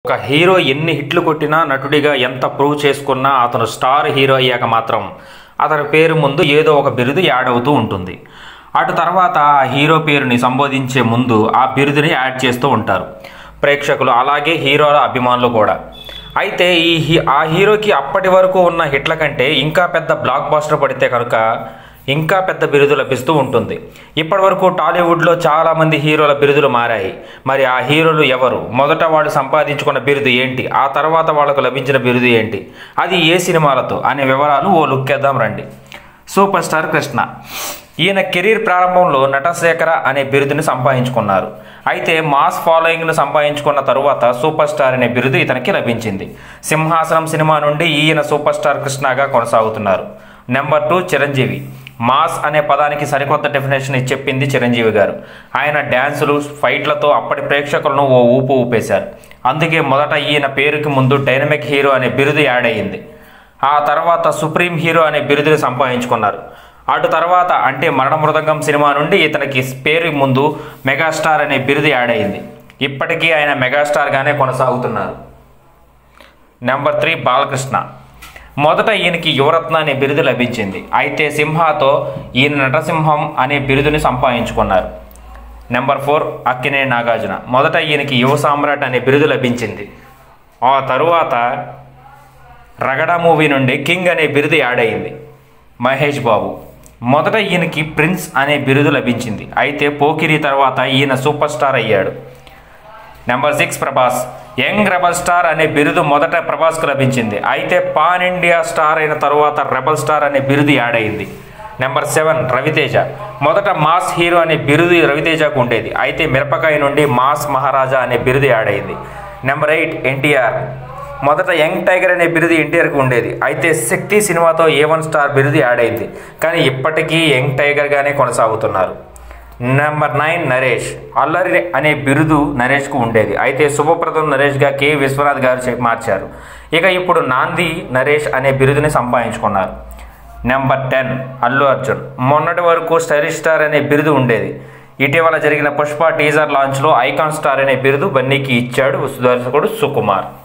ఒక హీరో ఎన్ని హిట్లు కొట్టినా నటుడిగా ఎంత ప్రూవ్ చేసుకున్నా అతను స్టార్ హీరో అయ్యాక మాత్రం అతని పేరు ముందు ఏదో ఒక బిరుదు యాడ్ అవుతూ ఉంటుంది అటు తర్వాత ఆ హీరో పేరుని సంబోధించే ముందు ఆ బిరుదుని యాడ్ చేస్తూ ఉంటారు ప్రేక్షకులు అలాగే హీరోల అభిమానులు కూడా అయితే ఈ హీ ఆ హీరోకి అప్పటి వరకు ఉన్న హిట్ల కంటే ఇంకా పెద్ద బ్లాక్ బాస్టర్ పడితే కనుక ఇంకా పెద్ద బిరుదు లభిస్తూ ఉంటుంది ఇప్పటి వరకు టాలీవుడ్లో చాలామంది హీరోల బిరుదులు మారాయి మరి ఆ హీరోలు ఎవరు మొదట వాళ్ళు సంపాదించుకున్న బిరుదు ఏంటి ఆ తర్వాత వాళ్ళకు లభించిన బిరుదు ఏంటి అది ఏ సినిమాలతో అనే వివరాలు ఓ లుక్కేద్దాం రండి సూపర్ స్టార్ కృష్ణ ఈయన కెరీర్ ప్రారంభంలో నటశేఖర అనే బిరుదుని సంపాదించుకున్నారు అయితే మాస్ ఫాలోయింగ్ను సంపాదించుకున్న తరువాత సూపర్ స్టార్ అనే బిరుదు ఇతనికి లభించింది సింహాసనం సినిమా నుండి ఈయన సూపర్ స్టార్ కృష్ణగా కొనసాగుతున్నారు నెంబర్ టూ చిరంజీవి మాస్ అనే పదానికి సరికొత్త డెఫినేషన్ ఇచ్చి చెప్పింది చిరంజీవి గారు ఆయన డ్యాన్సులు ఫైట్లతో అప్పటి ప్రేక్షకులను ఓ ఊపు ఊపేశారు అందుకే మొదట ఈయన పేరుకి ముందు డైనమిక్ హీరో అనే బిరుదు యాడ్ అయ్యింది ఆ తర్వాత సుప్రీం హీరో అనే బిరుదుని సంపాదించుకున్నారు అటు తర్వాత అంటే మరణ మృదంగం సినిమా నుండి ఇతనికి పేరు ముందు మెగాస్టార్ అనే బిరుదు యాడ్ అయింది ఇప్పటికీ ఆయన మెగాస్టార్గానే కొనసాగుతున్నారు నెంబర్ త్రీ బాలకృష్ణ మొదట ఈయనకి యువరత్న అనే బిరుదు లభించింది అయితే సింహాతో ఈయన నటసింహం అనే బిరుదుని సంపాదించుకున్నారు నెంబర్ ఫోర్ అక్కినే నాగార్జున మొదట ఈయనకి యువ సామ్రాట్ అనే బిరుదు లభించింది ఆ తరువాత రగడ మూవీ నుండి కింగ్ అనే బిరుదు యాడ్ అయింది మహేష్ బాబు మొదట ఈయనకి ప్రిన్స్ అనే బిరుదు లభించింది అయితే పోకిరి తర్వాత ఈయన సూపర్ స్టార్ అయ్యాడు number six Prabhas young rebel star అనే బిరుదు మొదట ప్రభాస్కు లభించింది అయితే పాన్ ఇండియా స్టార్ అయిన తరువాత రెబల్ స్టార్ అనే బిరుదు యాడ్ అయింది నెంబర్ సెవెన్ రవితేజ మొదట మాస్ హీరో అనే బిరుదు రవితేజకు ఉండేది అయితే మిరపకాయ నుండి మాస్ మహారాజా అనే బిరుదు యాడ్ అయింది నెంబర్ ఎయిట్ ఎన్టీఆర్ మొదట యంగ్ టైగర్ అనే బిరుదు ఎన్టీఆర్కి ఉండేది అయితే శక్తి సినిమాతో ఏ వన్ స్టార్ బిరుదు యాడ్ అయింది కానీ ఇప్పటికీ యంగ్ టైగర్గానే కొనసాగుతున్నారు నెంబర్ నైన్ నరేష్ అల్లరి అనే బిరుదు నరేష్కు ఉండేది అయితే శుభప్రదం నరేష్గా కె విశ్వనాథ్ గారు చే- మార్చారు ఇక ఇప్పుడు నాంది నరేష్ అనే బిరుదుని సంపాదించుకున్నారు నెంబర్ టెన్ అల్లు అర్జున్ మొన్నటి వరకు స్టైలిష్ స్టార్ అనే బిరుదు ఉండేది ఇటీవల జరిగిన పుష్ప టీజర్ లాంచ్లో ఐకాన్ స్టార్ అనే బిరుదు బన్నీకి ఇచ్చాడు దర్శకుడు సుకుమార్